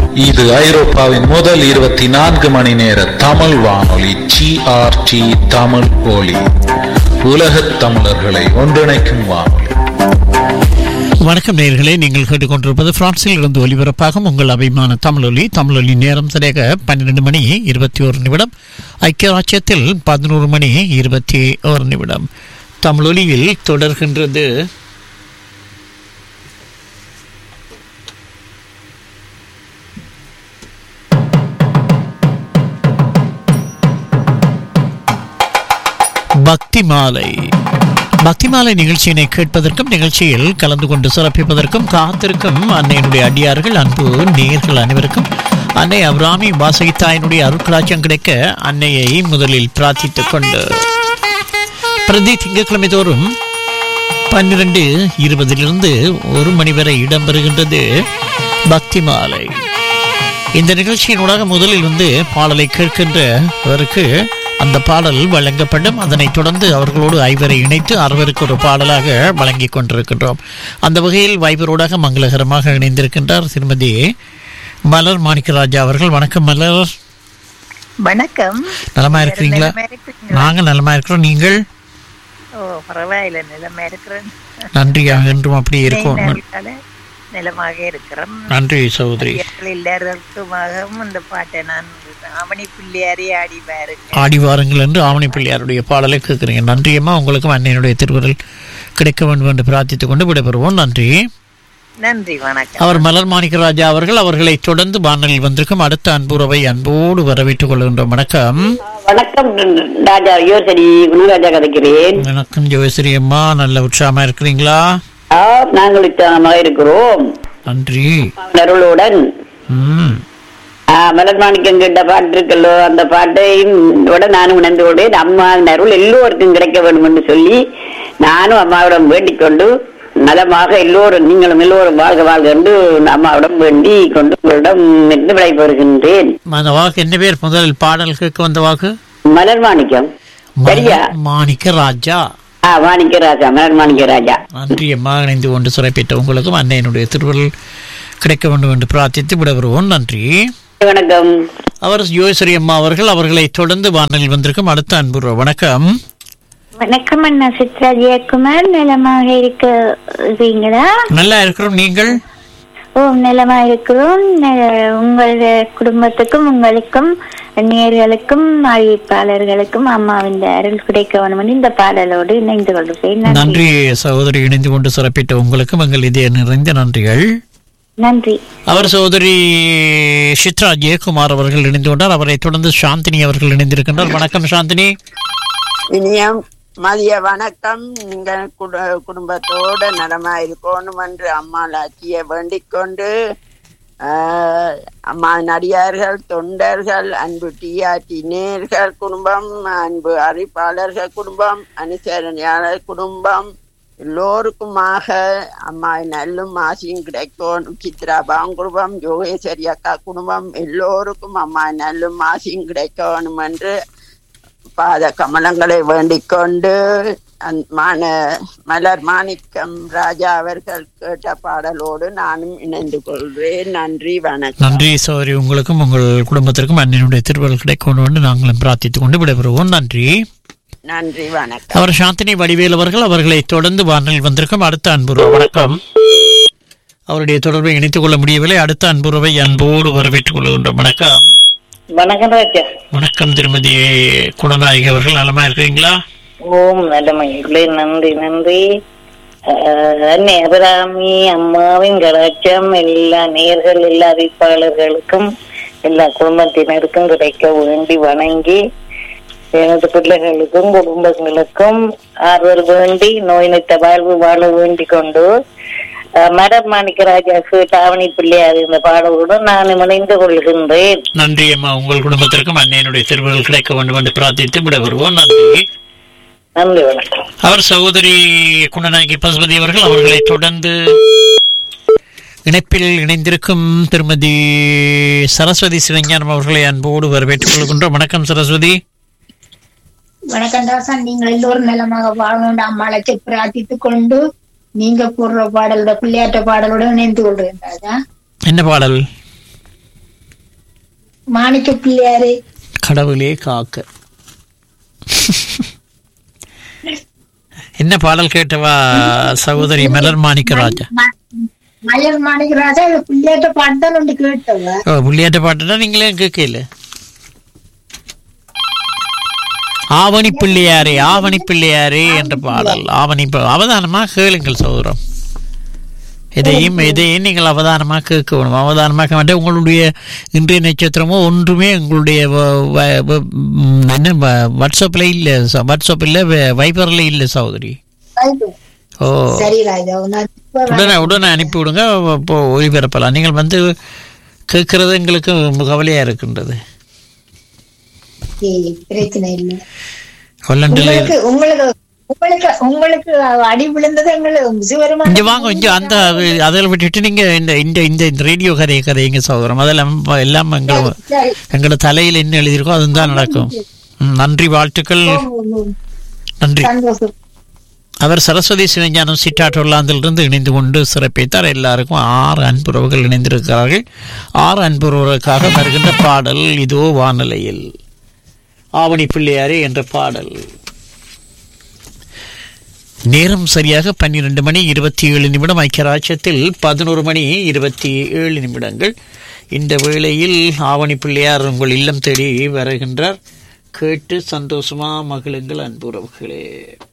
இது ஐரோப்பாவின் முதல் இருபத்தி நான்கு மணி நேர தமிழ் வானொலி ஜிஆர்டி தமிழ் ஒலி உலகத் தமிழர்களை ஒன்றிணைக்கும் வானொலி வணக்கம் நேயர்களே நீங்கள் கேட்டுக்கொண்டிருப்பது பிரான்சில் இருந்து ஒலிபரப்பாகும் உங்கள் அபிமான தமிழொலி தமிழொலி நேரம் சரியாக பன்னிரண்டு மணி இருபத்தி ஒரு நிமிடம் ஐக்கிய ராஜ்யத்தில் பதினோரு மணி இருபத்தி ஒரு நிமிடம் தமிழொலியில் தொடர்கின்றது பக்தி மாலை பக்தி மாலை நிகழ்ச்சியினை கேட்பதற்கும் நிகழ்ச்சியில் கலந்து கொண்டு சிறப்பிப்பதற்கும் காத்திருக்கும் அன்னையினுடைய அடியார்கள் அன்பு நேர்கள் அனைவருக்கும் அன்னை அபிராமி வாசகித்தாயினுடைய அருட்களாட்சியம் கிடைக்க அன்னையை முதலில் பிரார்த்தித்துக் கொண்டு பிரதி திங்கட்கிழமை தோறும் பன்னிரண்டு இருபதிலிருந்து ஒரு மணி வரை இடம்பெறுகின்றது பக்தி மாலை இந்த நிகழ்ச்சியினூடாக முதலில் வந்து பாடலை கேட்கின்றவருக்கு அந்த பாடல் வழங்கப்படும் அதனைத் தொடர்ந்து அவர்களோடு ஐவரை இணைத்து அறுவருக்கு ஒரு பாடலாக வழங்கிக் கொண்டிருக்கின்றோம் அந்த வகையில் வைபரோடாக மங்களகரமாக இணைந்திருக்கின்றார் திருமதி மலர் மாணிக்கராஜா அவர்கள் வணக்கம் மலர் வணக்கம் நலமா இருக்கிறீங்களா நிலமா இருக்கிறீங்களா? நாங்க நலமா இருக்கிறோம் நீங்கள் ஓ பரவாயில்ல நிலமா இருக்கிறேன் நன்றியா என்றும் அப்படி இருக்கும் நேரத்தால நிலமாக இருக்கிறோம் நன்றி சகோதரி ஐயர்கள் எல்லாருக்குமாகவும் இந்த பாட்டை நான் அவனி பிள்ளையாரே ஆடி பாருங்க ஆடி வாருங்கள் என்று ஆவணி பிள்ளையாருடைய பாடலை கேட்குறீங்க நன்றியம்மா உங்களுக்கும் அன்னையினுடைய திருவுருள் கிடைக்க வேண்டும் என்று பிரார்த்தித்துக் கொண்டு விடைபெறுவோம் நன்றி நன்றி வணக்கம் அவர் மலர் மாணிக்கராஜா அவர்கள் அவர்களை தொடர்ந்து வானலில் வந்திருக்கும் அடுத்த அன்புறவை அன்போடு வரவேற்றுக் கொள்கின்றோம் வணக்கம் வணக்கம் ராஜா யோசரி குணராஜா கதைக்கிறேன் வணக்கம் ஜோசிரி அம்மா நல்ல உற்சாகமா இருக்கிறீங்களா ஆ, நாங்கள் உற்சாகமாக இருக்கிறோம் நன்றி அருளுடன் ம் ஆ, மலர் மாணிக்கம் கேட்ட பாட்டு இருக்கல்லோ அந்த பாட்டையும் விட நானும் உணர்ந்து கொண்டேன் அம்மா அருள் எல்லோருக்கும் கிடைக்க வேண்டும் என்று சொல்லி நானும் அம்மாவிடம் வேண்டிக் கொண்டு நலமாக எல்லோரும் நீங்களும் எல்லோரும் வாழ்க வாழ்க என்று அம்மாவிடம் வேண்டி கொண்டு உங்களிடம் இருந்து விடைபெறுகின்றேன் அந்த வாக்கு என்ன பேர் முதலில் பாடல் கேட்க வந்த வாக்கு மலர் மாணிக்கம் சரியா மலர் மாணிக்க ராஜா ஆ மாணிக்க ராஜா மலர் மாணிக்க ராஜா நன்றி அம்மா இணைந்து கொண்டு சிறப்பித்த உங்களுக்கும் அன்னையினுடைய திருவுருள் கிடைக்க வேண்டும் என்று பிரார்த்தித்து விடைபெறுவோம் நன்றி வணக்கம் அவர் யோசரி அம்மா அவர்கள் அவர்களை தொடர்ந்து வானலில் வந்திருக்கும் அடுத்த அன்பு வணக்கம் வணக்கம் அண்ணா சித்ரா ஜெயக்குமார் நலமாக இருக்கிறீங்களா நல்லா இருக்கிறோம் நீங்கள் ஓ நலமா இருக்கிறோம் ந- உங்கள் குடும்பத்துக்கும் உங்களுக்கும் நேர்களுக்கும் அறிவிப்பாளர்களுக்கும் அம்மாவின் அருள் கிடைக்க வேண்டும் இந்த பாடலோடு இணைந்து கொள்கிறேன் நன்றி நன்றி சகோதரி இணைந்து கொண்டு சிறப்பித்த உங்களுக்கும் எங்கள் இதய நிறைந்த நன்றிகள் நன்றி அவர் சகோதரி சித்ரா ஜெயக்குமார் அவர்கள் இணைந்து கொண்டார் அவரை தொடர்ந்து சாந்தினி அவர்கள் இணைந்திருக்கின்றார் வணக்கம் சாந்தினி இனியம் மதிய வணக்கம் நீங்க குடு- குடும்பத்தோட நலமா இருக்கணும் என்று அம்மா லாட்சியை வேண்டிக் கொண்டு ஆஹ், அம்மா நடிகார்கள் தொண்டர்கள் அன்பு டிஆர்டி நேர்கள் குடும்பம் அன்பு அறிவிப்பாளர்கள் குடும்பம் அனுசரணையாளர் குடும்பம் எல்லோருக்குமாக அம்மா நல்லும் ஆசையும் கிடைக்கும் சித்ரா குடும்பம் யோகேஸ்வரி அக்கா குடும்பம் எல்லோருக்கும் அம்மா நல்லும் ஆசையும் கிடைக்கணும் என்று பாத கமலங்களை வேண்டிக் கொண்டு அந்த மான மலர் மாணிக்கம் ராஜா அவர்கள் கேட்ட பாடலோடு நானும் இணைந்து கொள்வேன் நன்றி வணக்கம் நன்றி சகோதரி உங்களுக்கும் உங்கள் குடும்பத்திற்கும் அன்னையினுடைய திருவள்ளுவர் கிடைக்கணும் என்று நாங்களும் பிரார்த்தித்துக் கொண்டு விடைபெறுவோம் நன்றி நன்றி வணக்கம் அவர் சாந்தினி வடிவேல் அவர்கள் அவர்களை தொடர்ந்து வானலில் வந்திருக்கும் அடுத்த அன்புறவு வணக்கம் அவருடைய தொடர்பை இணைத்துக் கொள்ள முடியவில்லை அடுத்த அன்புறவை அன்போடு வரவேற்றுக் கொள்கின்றோம் வணக்கம் வணக்கம் ராஜா வணக்கம் திருமதி குணநாயகி அவர்கள் நலமா இருக்கிறீங்களா ஓம் நல்லமையுள்ளே நன்றி நன்றி அஹ், அன்னை அபிராமி அம்மாவின் கடாட்சம் எல்லா நேர்கள் எல்லா அறிவிப்பாளர்களுக்கும் எல்லா குடும்பத்தினருக்கும் கிடைக்க வேண்டி வணங்கி எனது பிள்ளைகளுக்கும் குடும்பங்களுக்கும் ஆறுதல் வேண்டி நோய் நித்த வாழ்வு வாழ வேண்டி கொண்டு அஹ், மலர் மாணிக்கராஜாக்கு தாவணி பிள்ளையார் இந்த பாடலுடன் நான் இணைந்து கொள்கின்றேன் நன்றி அம்மா உங்கள் குடும்பத்திற்கும் அன்னையினுடைய திருவள்ளுவர் கிடைக்க வேண்டும் என்று பிரார்த்தித்து விடைபெறுவோம் நன்றி நன்றி வணக்கம் அவர் சகோதரி குணநாயகி பசுபதி அவர்கள் அவர்களை தொடர்ந்து இணைப்பில் இணைந்திருக்கும் திருமதி சரஸ்வதி சிவஞானம் அவர்களை அன்போடு வரவேற்றுக் கொள்கின்றோம் வணக்கம் சரஸ்வதி வணக்கம் தாசன் நீங்கள் எல்லோரும் நலமாக வாழணும் அம்மாளத்தை பிரார்த்தித்துக் கொண்டு நீங்க போடுற பாடலோட பிள்ளையாட்ட பாடலோட இணைந்து கொள்றேன் ராஜா என்ன பாடல் மாணிக்க பிள்ளையாரு கடவுளே காக்க என்ன பாடல் கேட்டவா சகோதரி மலர் மாணிக்கராஜா ம- மலர் மாணிக்கராஜா இது பிள்ளையாட்ட பாட்டு தான் ஒன்று கேட்டவ ஓ புள்ளியாட்ட பாட்டுனா நீங்களே கேட்கல ஆவணி பிள்ளையாரே ஆவணி பிள்ளையாரே என்ற பாடல் ஆவணி ப- அவதானமா கேளுங்கள் சகோதரம் எதையும் எதையும் நீங்கள் அவதானமாக கேட்க வேணும் அவதானமாக வேண்டாம் உங்களுடைய இன்றைய நட்சத்திரமோ ஒன்றுமே உங்களுடைய வ- வ- வ- ம், என்ன வ- வாட்ஸ்அப்பில் இல்லை ச- வாட்ஸ்அப்பில் வ- வைபரில் இல்லை சகோதரி ஓ சரி ராஜா நான் இப்ப உடனே உடனே அனுப்பி விடுங்க இப்போ ஒளிபரப்பலாம் நீங்கள் வந்து கேட்கறது எங்களுக்கு கவலையாக இருக்கின்றது சரி, பிரச்சனை இல்லை ஹொல்லண்டில் உங்களுக்கு உங்களுக்கு உங்களுக்கு உங்களுக்கு அடி விழுந்தது எங்களுக்கு சிவருமான இங்க வாங்க இங்க அந்த அதில் விட்டுட்டு நீங்க இந்த இந்த இந்த இந்த ரேடியோ கதையை கதைங்க சகோதரம் அதெல்லாம் எல்லாம் எங்களை சரி எங்களோட தலையில் என்ன எழுதியிருக்கோ அதுதான் நடக்கும் ம், நன்றி வாழ்த்துக்கள் நன்றி சந்தோஷம் அவர் சரஸ்வதி சிவஞானம் சிட்டாட்டொல்லாந்திலிருந்து இணைந்து கொண்டு சிறப்பித்தார் எல்லாருக்கும் ஆறு அன்புறவுகள் இணைந்திருக்கிறார்கள் ஆறு அன்புறவுகளுக்காக வருகின்ற பாடல் இதோ வானிலையில் ஆவணி பிள்ளையாரே என்ற பாடல் நேரம் சரியாக பன்னிரண்டு மணி இருபத்தி ஏழு நிமிடம் ஐக்கியராட்சத்தில் பதினோரு மணி இருபத்தி ஏழு நிமிடங்கள் இந்த வேளையில் ஆவணி பிள்ளையார் உங்கள் இல்லம் தேடி வருகின்றார் கேட்டு சந்தோஷமா மகிழுங்கள் அன்புறவுகளே